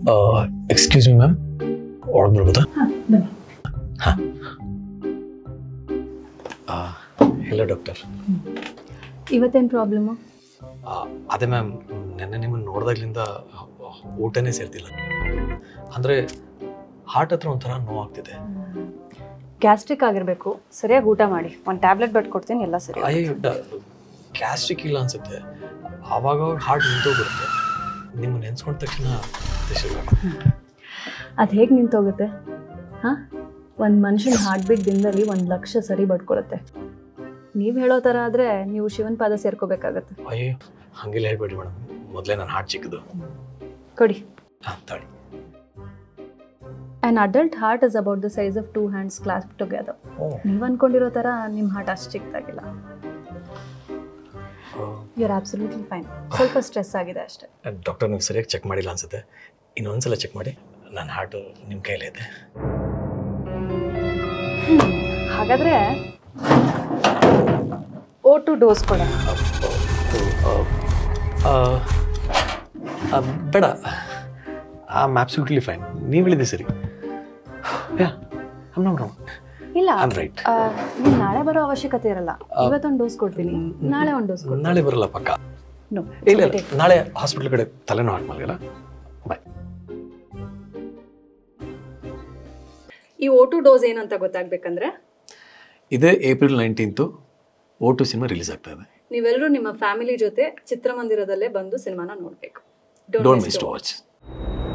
Excuse me ma'am ಒಳಗೆ ಬರ್ಬೋದಾ ಹಾಂ ಹೆಲೋ ಡಾಕ್ಟರ್ ಇವತ್ತೇನು ಪ್ರಾಬ್ಲಮ್ಮು ಅದೇ ಮ್ಯಾಮ್ ನೆನ್ನೆ ನಿಮ್ಮನ್ನು ನೋಡಿದಾಗ್ಲಿಂದ ಊಟನೇ ಸೇರ್ತಿಲ್ಲ ಅಂದರೆ ಹಾರ್ಟ್ ಹತ್ರ ಒಂಥರ ನೋವಾಗ್ತಿದೆ ಗ್ಯಾಸ್ಟ್ರಿಕ್ ಆಗಿರಬೇಕು ಸರಿಯಾಗಿ ಊಟ ಮಾಡಿ ಒಂದು ಟ್ಯಾಬ್ಲೆಟ್ ಬರ್ಕೊಡ್ತೀನಿ ಎಲ್ಲ ಸರಿ ಅಯ್ಯೋ ಗ್ಯಾಸ್ಟ್ರಿಕ್ ಇಲ್ಲ ಅನ್ಸುತ್ತೆ ಆವಾಗ ಹಾರ್ಟ್ ನಿಂತೋಗ್ಬಿಡುತ್ತೆ ನಿಮ್ಮ ನೆನ್ಸ್ಕೊಂಡ ತಕ್ಷಣ ಅದು ಶುರುವಾಗುತ್ತೆ. ಅದು ಹೇಗೆ ನಿಂತೋಗುತ್ತೆ ಹಾಂ ಒಂದು ಮನುಷ್ಯನ ಹಾರ್ಟ್ ಬೀಟ್ ದಿನದಲ್ಲಿ ಒಂದು ಲಕ್ಷ ಸರಿ ಬಡ್ಕೊಳುತ್ತೆ ನೀವು ಹೇಳೋ ಥರ ಆದರೆ ನೀವು ಶಿವನ ಪಾದ ಸೇರ್ಕೋಬೇಕಾಗತ್ತೆ ಅಯ್ಯೋ ಹಂಗೆಲ್ಲ ಹೇಳ್ಬೇಡಿ ಮೇಡಮ್ ಮೊದಲೇ ನನ್ನ ಹಾರ್ಟ್ ಚಿಕ್ಕದು ಕೊಡಿ ಹಾಂ ತಾಳಿ an adult heart is about the size of two hands clasped together ನೀವು ಅಂದ್ಕೊಂಡಿರೋ ಥರ ನಿಮ್ಮ ಹಾರ್ಟ್ ಅಷ್ಟು ಚಿಕ್ಕದಾಗಿಲ್ಲ ಯು ಆರ್ ಆಬ್ಸಲ್ಯೂಟ್ಲಿ ಫೈನ್ ಸ್ವಲ್ಪ ಸ್ಟ್ರೆಸ್ ಆಗಿದೆ ಅಷ್ಟೇ ಡಾಕ್ಟರ್ ನೀವು ಸರಿಯಾಗಿ ಚೆಕ್ ಮಾಡಿಲ್ಲ ಅನ್ಸುತ್ತೆ ಇನ್ನೊಂದ್ಸಲ ಚೆಕ್ ಮಾಡಿ ನನ್ನ ಹಾರ್ಟು ನಿಮ್ಮ ಕೈಲೇ ಇದೆ ಹಾಗಾದರೆ ಓ ಟು ಡೋಸ್ ಕೊಡ ಆ, ಆ, ಬೇಡ ಐ ಆಮ್ ಆಬ್ಸಲ್ಯೂಟ್ಲಿ ಫೈನ್ ನೀವು ಹೇಳಿದೆ ಸರಿ ಯಾ ಐಮ್ ನಾಟ್ ರಾಂಗ್ ಇಲ್ಲ ಐ ಆಮ್ ರೈಟ್ ನೀವು ನಾಳೆ ಬರೋ ಅವಶ್ಯಕತೆ ಇರಲ್ಲ ಇವತ್ತೊಂದು ಡೋಸ್ ಕೊಡ್ತೀನಿ ನಾಳೆ ಒಂದು ಡೋಸ್ ಕೊಡ್ತೀನಿ ನಾಳೆ ಬರಲ್ಲ ಪಕ್ಕ ನೋ ಇಲ್ಲ ಇಲ್ಲ ನಾಳೆ ಹಾಸ್ಪಿಟಲ್ ಕಡೆ ತಲೆನೋ ಹಾಕಿ ಮಲಗಲ್ಲ ಬಾಯ್ ಈ ಓ ಟು ಡೋಸ್ ಏನಂತ ಗೊತ್ತಾಗ್ಬೇಕಂದ್ರೆ ಇದೇ April nineteenth O two cinema release ಆಗ್ತಾ ಇದೆ ನೀವೆಲ್ಲರೂ ನಿಮ್ಮ ಫ್ಯಾಮಿಲಿ ಜೊತೆ ಚಿತ್ರಮಂದಿರದಲ್ಲೇ ಬಂದು ಸಿನಿಮಾನ ನೋಡಬೇಕು ಡೋಂಟ್ ಮಿಸ್ ಟು ವಾಚ್